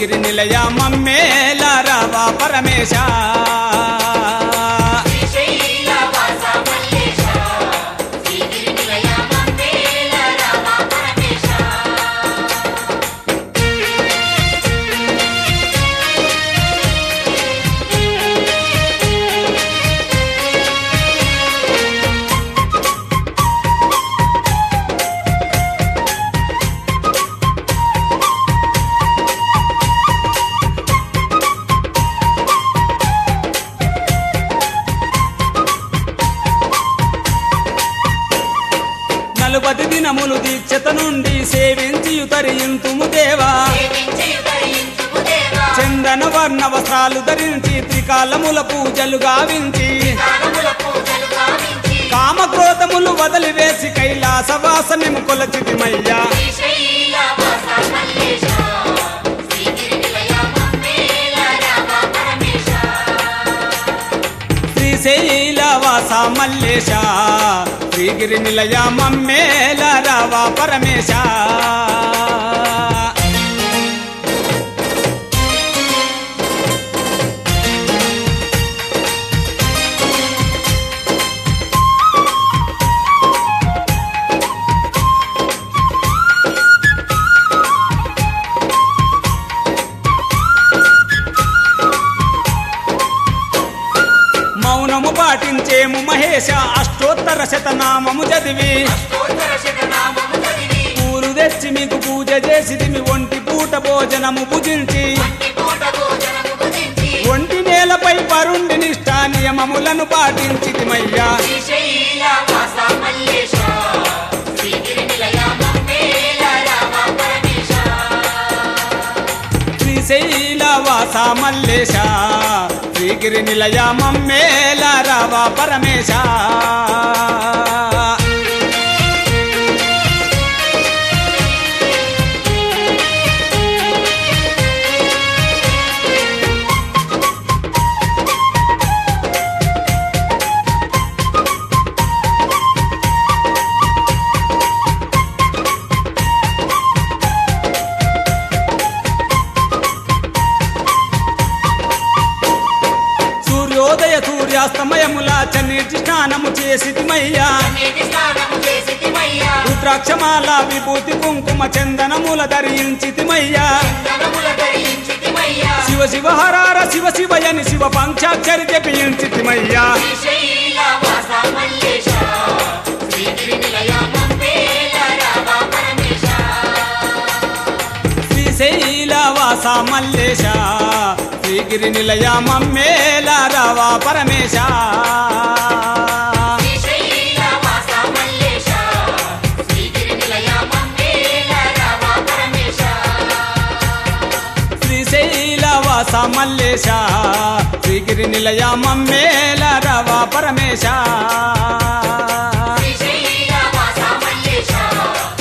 శ్రీగిరి నిలయ మమ్మేల రావా పరమేశ శ్రీశైలవాస మల్లేశ శ్రీగిరి నిలయ మమ్మేల రామ పరమేశ నలుపది దినములు దీక్షత నుండి సేవించి తరింతుము దేవా సేవించి ధరించుము దేవా చందన వర్ణ వస్త్రాలు ధరించి త్రికాలముల పూజలు గావించి కాలముల పూజలు గావించి కామక్రోధములు వదిలివేసి కైలాసవాసమిము కొలచితిమయ్యా శ్రీశైలవాస మల్లేశ శ్రీగిరి నిలయ మమ్మేల రామ పరమేశ శ్రీశైలవాస మల్లేశ శ్రీగిరి నిలయ మమ్మేల రావా పరమేశ మౌనము పాటించేము మహేశ అష్టోత్తర శతనామము చదివి స్తోత్ర శతనామము చదివి పూలు తెచ్చి మీకు పూజ చేసి మీ ఒంటి పూట భోజనము భుజించి అట్టి పూట భోజనము భుజించి ఒంటి నేలపై పరుండి నిష్ఠ నియమములను పాటించితిమయ్యా శ్రీశైలవాస మల్లేశ శ్రీగిరి నిలయ మమ్మేల రామ పరమేశ శ్రీశైలవాస మల్లేశ శ్రీగిరి నిలయ మమ్మేల రావా పరమేశ సూర్యోదయ సూర్యాస్తమయముల చన్నీటి స్నానము చేసితిమయ్యా నీటి స్నానము చేసితిమయ్యా రుద్రాక్షమాల విభూతి కుంకుమ చందనముల ధరించితిమయ్యా ధనముల ధరించితిమయ్యా శివ శివ హరార శివ శివయని శివ పంచాక్షరి జపించితిమయ్యా శ్రీశైలవాస మల్లేశ శ్రీగిరి నిలయ మమ్మేల రామ పరమేశ శ్రీశైలవాస మల్లేశ శ్రీగిరి నిలయ మమ్మేల రావా పరమేశ శ్రీశైలవాస మల్లేశ శ్రీగిరి నిలయ మమ్మేల రామ పరమేశ శ్రీశైలవాస మల్లేశ శ్రీగిరి నిలయ మమ్మేల రావా పరమేశ శ్రీశైలవాస మల్లేశ